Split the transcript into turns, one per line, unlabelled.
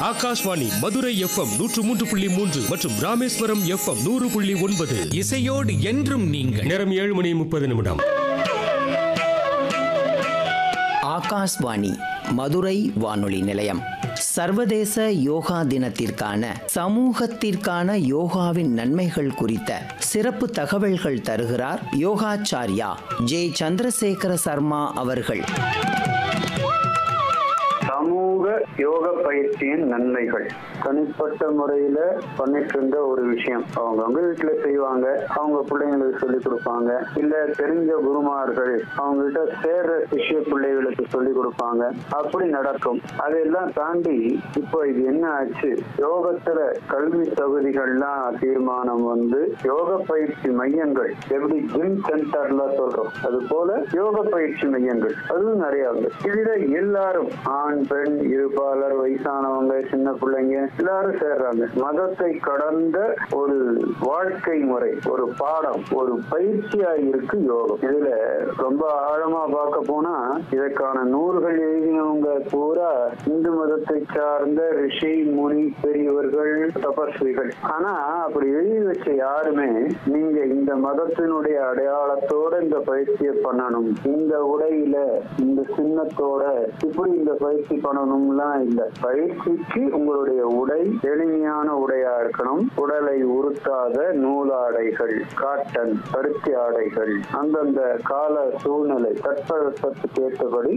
Akashvani Madurai FM நூற்று மூன்று புள்ளி மூன்று மற்றும் ராமேஸ்வரம் எஃப்எம் நூறு புள்ளி ஒன்பது
இசையோடு என்றும் நீங்கள்
நேரம் ஏழு மணி முப்பது நிமிடம்
ஆகாஷ்வாணி மதுரை வானொலி நிலையம் சர்வதேச யோகா தினத்திற்கான சமூகத்திற்கான யோகாவின் நன்மைகள் குறித்த சிறப்பு தகவல்கள் தருகிறார் யோகாச்சார்யா ஜே சந்திரசேகர சர்மா அவர்கள்
சமூக யோக பயிற்சியின் நன்மைகள் தனிப்பட்ட முறையில பண்ணிட்டு இருந்த ஒரு விஷயம் அவங்கவுங்க வீட்டுல செய்வாங்க அவங்க பிள்ளைங்களுக்கு சொல்லி கொடுப்பாங்க இல்ல தெரிஞ்ச குருமார்கள் அவங்க கிட்ட சேர்ற சிஷ்ய பிள்ளைகளுக்கு சொல்லி கொடுப்பாங்க அப்படி நடக்கும் அதெல்லாம் தாண்டி இப்போ இது என்ன ஆச்சு யோகத்துல கல்வி தகுதிகள்லாம் தீர்மானம் வந்து யோக பயிற்சி மையங்கள் எப்படி ஜிம் சென்டர்ல சொல்றோம் அது போல யோக பயிற்சி மையங்கள் அதுவும் நிறைய உண்டு இதுல எல்லாரும் ஆண் பெண் இருபாலர் வயசானவங்க சின்ன பிள்ளைங்க எல்லாரும் சேர்றாங்க மதத்தை கடந்த ஒரு வாழ்க்கை முறை ஒரு பாடம் ஒரு பயிற்சியா இருக்கு யோகம் இதுல ரொம்ப ஆழமா பார்க்க போனா இதற்கான நூல்கள் எழுதினவங்க பூரா இந்து மதத்தை சார்ந்த ரிஷி முனி பெரியவர்கள் தபஸ்விகள் ஆனா அப்படி எழுதி வச்ச யாருமே நீங்க இந்த மதத்தினுடைய அடையாளத்தோட இந்த பயிற்சியை பண்ணணும் இந்த உடையில இந்த சின்னத்தோட இப்படி இந்த பயிற்சி பண்ணணும்லாம் இல்ல பயிற்சிக்கு உங்களுடைய உடை எளிமையான உடையா இருக்கணும் உடலை உறுத்தாத நூலாடைகள் காட்டன் பருத்தி ஆடைகள் அந்தந்த கால சூழ்நிலை தட்பவெப்பத்துக்கு ஏற்றபடி